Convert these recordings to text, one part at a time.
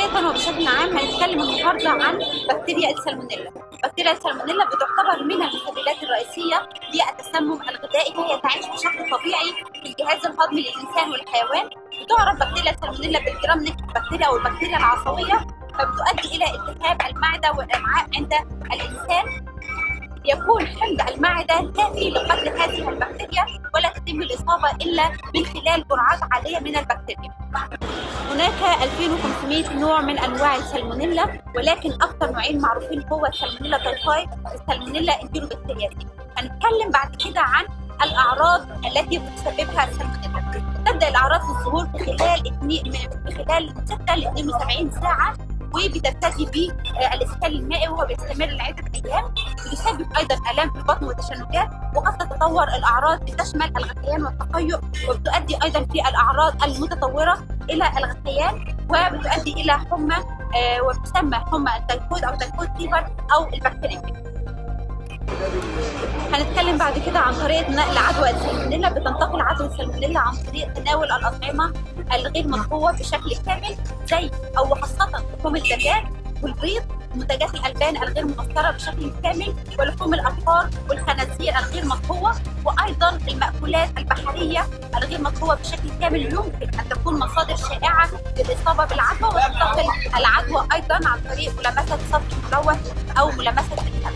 بداية وبشكل عام هنتكلم النهاردة عن بكتيريا السالمونيلا بكتيريا السالمونيلا بتعتبر من المسببات الرئيسية للتسمم الغذائي وهي تعيش بشكل طبيعي في الجهاز الهضمي للإنسان والحيوان بتعرف بكتيريا السالمونيلا بالجرام بكتيريا أو البكتيريا العصوية فبتؤدي إلى التهاب المعدة والأمعاء عند الإنسان يكون حمض المعدة كافي لقتل هذه البكتيريا ولا تتم الإصابة إلا من خلال جرعات عالية من البكتيريا هناك 2500 نوع من أنواع السالمونيلا ولكن أكثر نوعين معروفين هو السالمونيلا تايفاي والسالمونيلا انتيروبكتيرياتي هنتكلم بعد كده عن الأعراض التي بتسببها السالمونيلا تبدأ الأعراض في الظهور في خلال في خلال 6 ل 72 ساعة وبتبتدي بالاسهال المائي وهو بيستمر لعده ايام بيسبب ايضا الام في البطن وتشنجات وقد تتطور الاعراض بتشمل الغثيان والتقيؤ وبتؤدي ايضا في الاعراض المتطوره الى الغثيان وبتؤدي الى حمى وتسمى حمى التيفود او تيفود فيفر او البكتيريا هنتكلم بعد كده عن طريقه نقل عدوى السالمونيلا بتنتقل عدوى السالمونيلا عن طريق تناول الاطعمه الغير مطبوعه بشكل كامل زي او خاصه لحوم الدجاج والبيض منتجات الالبان الغير منصره بشكل كامل ولحوم الابقار والخنازير الغير مطبوعه وايضا المأكولات البحريه الغير مطبوعه بشكل كامل يمكن ان تكون مصادر شائعه للاصابه بالعدوى وتنتقل العدوى ايضا عن طريق ملامسه سطح ملوث او ملامسه الكلب.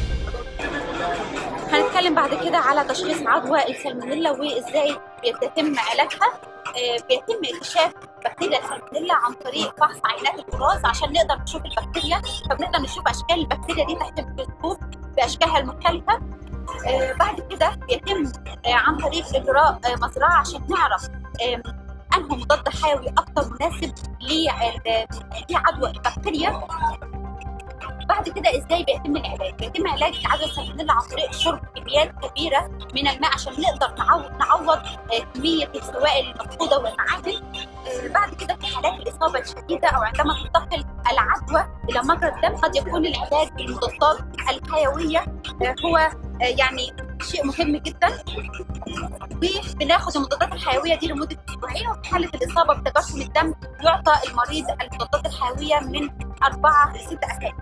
هنتكلم بعد كده على تشخيص عدوى السالمونيلا وازاي بيتم علاجها بيتم اكتشاف بكتيريا السالمونيلا عن طريق فحص عينات البراز عشان نقدر نشوف البكتيريا فبنقدر نشوف اشكال البكتيريا دي تحت الميكروسكوب باشكالها المختلفه بعد كده بيتم عن طريق اجراء مزرعه عشان نعرف انه مضاد حيوي اكثر مناسب لعدوى البكتيريا بعد كده ازاي بيتم العلاج؟ بيتم علاج عدوى السالمونيلا عن طريق شرب كميات كبيره من الماء عشم نقدر نعوض نعوض كميه السوائل المفقوده والمعادن. بعد كده في حالات الاصابه الشديده او عندما تنتقل العدوى الى مجرى الدم قد يكون العلاج بالمضادات الحيويه هو يعني شيء مهم جدا وبناخد المضادات الحيويه دي لمده اسبوعين وفي حاله الاصابه بتجشم الدم يعطى المريض المضادات الحيويه من اربعه لست اسابيع.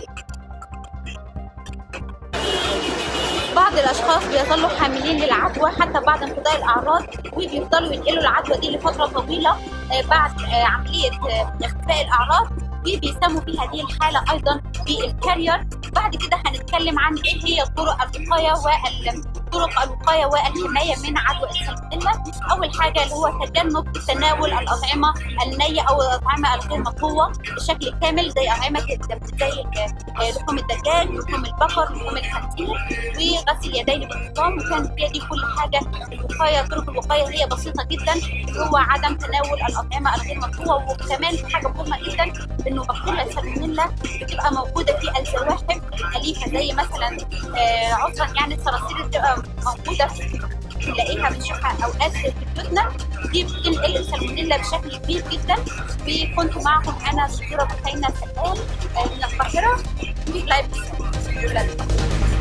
بعض الاشخاص بيظلوا حاملين للعدوى حتى بعد انقضاء الاعراض وبيفضلوا ينقلوا العدوى دي لفتره طويله بعد عمليه اختفاء الاعراض وبيسموا في هذه الحالة أيضا بالكارير بعد كده هنتكلم عن إيه هي طرق الوقاية طرق الوقاية والحماية من عدوى السالمونيلا أول حاجة اللي هو تجنب تناول الأطعمة النية أو الأطعمة الغير مطهوة بشكل كامل زي أطعمة زي لحوم الدجاج لحوم البقر لحوم الخنزير وغسل اليدين بانتظام وكان بيدي كل حاجة الوقاية طرق الوقاية هي بسيطة جدا هو عدم تناول الأطعمة الغير مطهوة وكمان في حاجة مهمة جدا انه بكتيريا السالمونيلا بتبقى موجوده في الزواحف الاليفه زي مثلا آه عذرا يعني الصراصير بتبقى موجوده بنلاقيها بنشوفها اوقات في بيوتنا دي بتنقل السالمونيلا بشكل كبير جدا وكنت معكم انا دكتوره بثينه سلام من القاهره في لايف